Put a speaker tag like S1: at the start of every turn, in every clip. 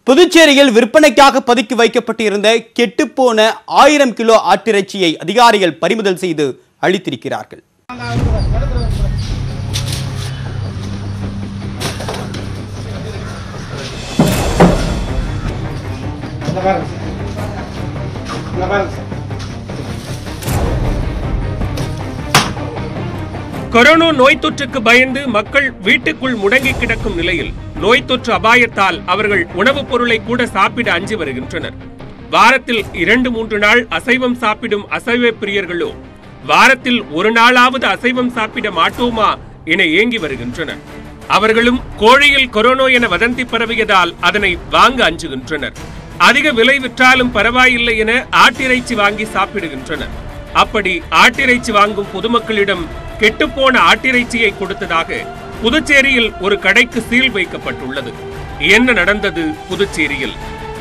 S1: புதுச்சேரியில் விற்பனைக்காக பதுக்கி வைக்கப்பட்டிருந்த கெட்டுப்போன ஆயிரம் கிலோ ஆட்டிறைச்சியை அதிகாரிகள் பறிமுதல் செய்து அளித்திருக்கிறார்கள்
S2: இந்த பாருங்க சார் இந்த பாருங்க சார்
S3: கொரோனா நோய் தொற்றுக்கு பயந்து மக்கள் வீட்டுக்குள் முடங்கி கிடக்கும் நிலையில் நோய் தொற்று அபாயத்தால் அவர்கள் உணவுப் பொருளை கூட சாப்பிட அஞ்சி வருகின்றனர் வாரத்தில் இரண்டு மூன்று நாள் அசைவம் சாப்பிடும் அசைவ பிரியர்களோ வாரத்தில் ஒரு நாளாவது அசைவம் சாப்பிட மாட்டோமா என ஏங்கி வருகின்றனர் அவர்களும் கோழியில் கொரோனா என வதந்தி பரவியதால் அதனை வாங்க அஞ்சுகின்றனர் அதிக விலை விற்றாலும் பரவாயில்லை என ஆட்டிறைச்சி வாங்கி சாப்பிடுகின்றனர் அப்படி ஆட்டிறைச்சி வாங்கும் பொதுமக்களிடம் கெட்டுப்போன ஆட்டிறைச்சியை கொடுத்ததாக புதுச்சேரியில் ஒரு கடைக்கு சீல் வைக்கப்பட்டுள்ளது என்ன நடந்தது புதுச்சேரியில்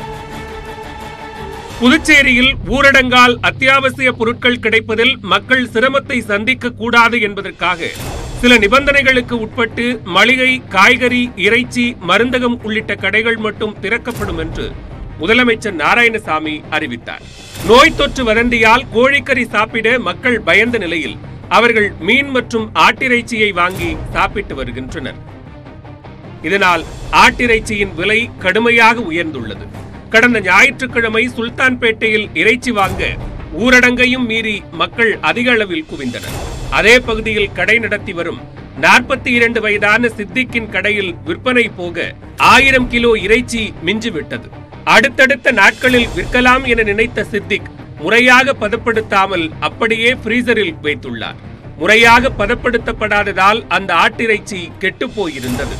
S3: புதுச்சேரியில் ஊரடங்கால் அத்தியாவசிய பொருட்கள் கிடைப்பதில் மக்கள் சிரமத்தை சந்திக்க கூடாது என்பதற்காக சில நிபந்தனைகளுக்கு உட்பட்டு மளிகை காய்கறி இறைச்சி மருந்தகம் உள்ளிட்ட கடைகள் மட்டும் திறக்கப்படும் என்று முதலமைச்சர் நாராயணசாமி அறிவித்தார் நோய் தொற்று வதந்தியால் கோழிக்கறி சாப்பிட மக்கள் பயந்த நிலையில் அவர்கள் மீன் மற்றும் ஆட்டிறைச்சியை வாங்கி சாப்பிட்டு வருகின்றனர் இதனால் ஆட்டிறைச்சியின் விலை கடுமையாக உயர்ந்துள்ளது கடந்த ஞாயிற்றுக்கிழமை சுல்தான்பேட்டையில் இறைச்சி வாங்க ஊரடங்கையும் மீறி மக்கள் அதிக அளவில் குவிந்தனர் அதே பகுதியில் கடை நடத்தி வரும் நாற்பத்தி இரண்டு வயதான சித்திக்கின் கடையில் விற்பனை போக ஆயிரம் கிலோ இறைச்சி மிஞ்சிவிட்டது அடுத்தடுத்த நாட்களில் விற்கலாம் என நினைத்த சித்திக் முறையாக பதப்படுத்தாமல் அப்படியே ஃப்ரீசரில் வைத்துள்ளார் முறையாக பதப்படுத்தப்படாததால் அந்த ஆட்டிறைச்சி கெட்டுப் போயிருந்தது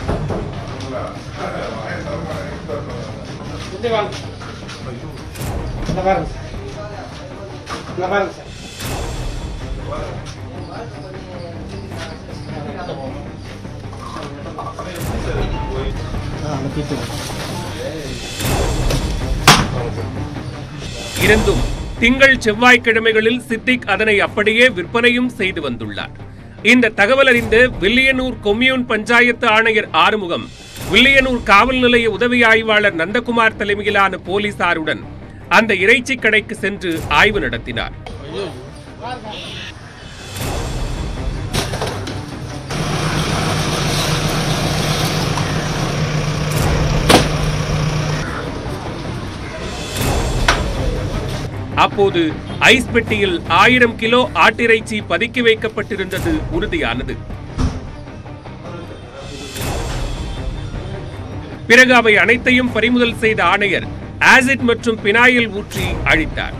S2: இப்படி வாங்க இந்த பாருங்க சார் இந்த பாருங்க சார்
S3: இருந்தும் திங்கள் செவ்வாய்க்கிழமைகளில் சித்திக் அதனை அப்படியே விற்பனையும் செய்து வந்துள்ளார் இந்த தகவல் அறிந்த வில்லியனூர் கொம்யூன் பஞ்சாயத்து ஆணையர் ஆறுமுகம் வில்லியனூர் காவல் நிலைய உதவி ஆய்வாளர் நந்தகுமார் தலைமையிலான போலீசாருடன் அந்த இறைச்சி கடைக்கு சென்று ஆய்வு நடத்தினார் அப்போது ஐஸ் பெட்டியில் ஆயிரம் கிலோ ஆட்டிறைச்சி பதுக்கி வைக்கப்பட்டிருந்தது உறுதியானது பிறகு அவை அனைத்தையும் பறிமுதல் செய்த ஆணையர் ஆசிட் மற்றும் பினாயில் ஊற்றி அழித்தார்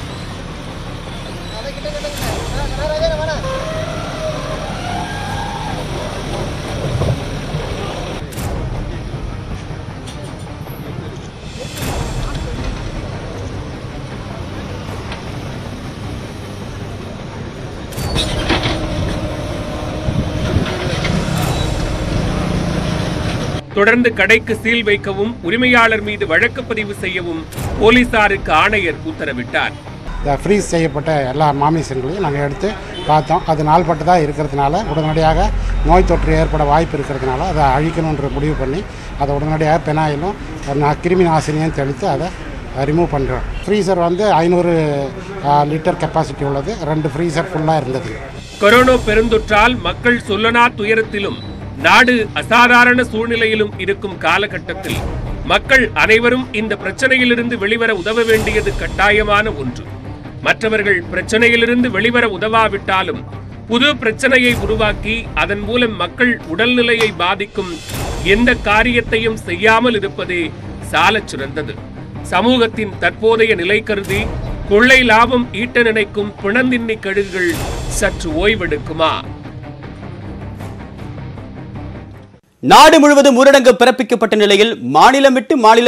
S3: தொடர்ந்து கடைக்கு சீல் வைக்கவும் உரிமையாளர் மீது வழக்கு பதிவு செய்யவும் போலீசாருக்கு ஆணையர் உத்தரவிட்டார்
S4: இந்த ஃப்ரீஸ் செய்யப்பட்ட எல்லா மாமிசங்களையும் நாங்கள் எடுத்து பார்த்தோம் அது நாள்பட்டதாக இருக்கிறதுனால உடனடியாக நோய் தொற்று ஏற்பட வாய்ப்பு இருக்கிறதுனால அதை அழிக்கணுன்ற முடிவு பண்ணி அதை உடனடியாக பெனாயிலும் நான் கிருமி நாசினியும் தெளித்து அதை ரிமூவ் பண்ணுறோம் ஃப்ரீசர் வந்து ஐநூறு லிட்டர் கெப்பாசிட்டி உள்ளது ரெண்டு ஃப்ரீசர் ஃபுல்லாக இருந்தது
S3: கொரோனா பெருந்தொற்றால் மக்கள் சொல்லனா துயரத்திலும் நாடு அசாதாரண சூழ்நிலையிலும் இருக்கும் காலகட்டத்தில் மக்கள் அனைவரும் இந்த பிரச்சனையிலிருந்து வெளிவர உதவ வேண்டியது கட்டாயமான ஒன்று மற்றவர்கள் பிரச்சனையிலிருந்து வெளிவர உதவாவிட்டாலும் புது பிரச்சனையை உருவாக்கி அதன் மூலம் மக்கள் உடல்நிலையை பாதிக்கும் எந்த காரியத்தையும் செய்யாமல் இருப்பதே சாலச் சிறந்தது சமூகத்தின் தற்போதைய நிலை கருதி கொள்ளை லாபம் ஈட்ட நினைக்கும் பிணந்தின்னி கழுகுகள் சற்று ஓய்வெடுக்குமா
S1: நாடு முழுவதும் ஊரடங்கு பிறப்பிக்கப்பட்ட நிலையில் மாநிலம் விட்டு மாநிலம்